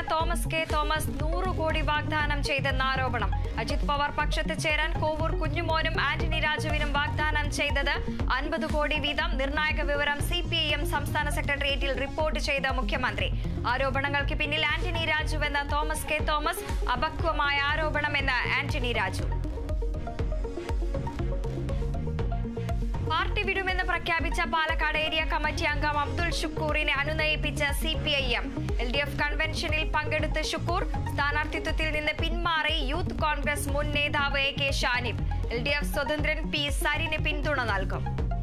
Thomas K Thomas നൂറ് കോടി വാഗ്ദാനം ചെയ്തെന്ന ആരോപണം അജിത് പവാർ പക്ഷത്ത് ചേരാൻ കോവൂർ കുഞ്ഞുമോനും ആന്റണി രാജുവിനും വാഗ്ദാനം ചെയ്തത് അൻപത് കോടി വീതം നിർണായക വിവരം സി പി ഐ എം സംസ്ഥാന സെക്രട്ടേറിയറ്റിൽ റിപ്പോർട്ട് ചെയ്ത മുഖ്യമന്ത്രി ആരോപണങ്ങൾക്ക് പിന്നിൽ ആന്റണി രാജുവെന്ന തോമസ് കെ തോമസ് അപക്വമായ ആരോപണമെന്ന് ആന്റണി രാജു പാർട്ടി വിടുമെന്ന് പ്രഖ്യാപിച്ച പാലക്കാട് ഏരിയ കമ്മിറ്റി അംഗം അബ്ദുൾ ഷുക്കൂറിനെ അനുനയിപ്പിച്ച C P I M L D F കൺവെൻഷനിൽ പങ്കെടുത്ത ഷുക്കൂർ സ്ഥാനാർത്ഥിത്വത്തിൽ നിന്ന് പിന്മാറി യൂത്ത് കോൺഗ്രസ് മുൻ നേതാവ് A K Shanib L D F സ്വതന്ത്രൻ പി സരിന് പിന്തുണ നൽകും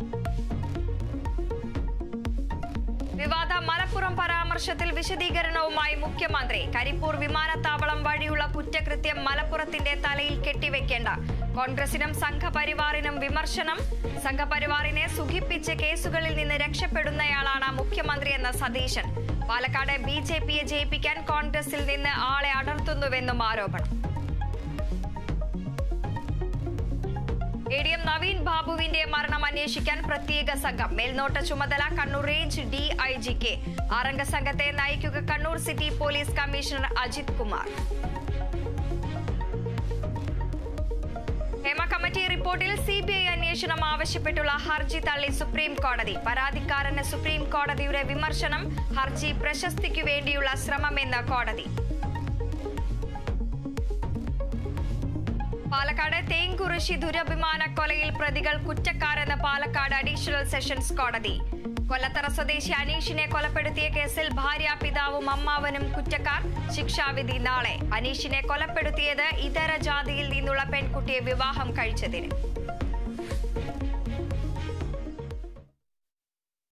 വിവാദ മലപ്പുറം പരാമർശത്തിൽ വിശദീകരണവുമായി മുഖ്യമന്ത്രി കരിപ്പൂർ വിമാനത്താവളം വഴിയുള്ള കുറ്റകൃത്യം മലപ്പുറത്തിന്റെ തലയിൽ കെട്ടിവെക്കേണ്ട കോൺഗ്രസിനും സംഘപരിവാറിനും വിമർശനം സംഘപരിവാറിനെ സുഖിപ്പിച്ച് കേസുകളിൽ നിന്ന് രക്ഷപ്പെടുന്നയാളാണ് മുഖ്യമന്ത്രി എന്ന സതീശൻ പാലക്കാട് ബി ജെ പിയെ ജയിപ്പിക്കാൻ കോൺഗ്രസിൽ നിന്ന് ആളെ അടർത്തുന്നുവെന്നും ആരോപണം എ ഡി എം നവീൻ ബാബുവിന്റെ മരണം അന്വേഷിക്കാൻ പ്രത്യേക സംഘം മേൽനോട്ട ചുമതല കണ്ണൂർ റേഞ്ച് ഡി ഐ ജിക്ക് ആറംഗ സംഘത്തെ നയിക്കുക Kannur city police commissioner Ajith Kumar Hema committee റിപ്പോർട്ടിൽ സി ബി ഐ അന്വേഷണം ആവശ്യപ്പെട്ടുള്ള ഹർജി തള്ളി സുപ്രീം കോടതി പരാതിക്കാരന് സുപ്രീം കോടതിയുടെ വിമർശനം ഹർജി പ്രശസ്തിക്കു വേണ്ടിയുള്ള ശ്രമമെന്ന് കോടതി പാലക്കാട് തേങ്കുറിശി ദുരഭിമാന കൊലയിൽ പ്രതികൾ കുറ്റക്കാരെന്ന് പാലക്കാട് അഡീഷണൽ സെഷൻസ് കോടതി കൊല്ലത്തറ സ്വദേശി അനീഷിനെ കൊലപ്പെടുത്തിയ കേസിൽ ഭാര്യ പിതാവും അമ്മാവനും കുറ്റക്കാർ ശിക്ഷാവിധി നാളെ അനീഷിനെ കൊലപ്പെടുത്തിയത് ഇതര ജാതിയിൽ നിന്നുള്ള പെൺകുട്ടിയെ വിവാഹം കഴിച്ചതിന്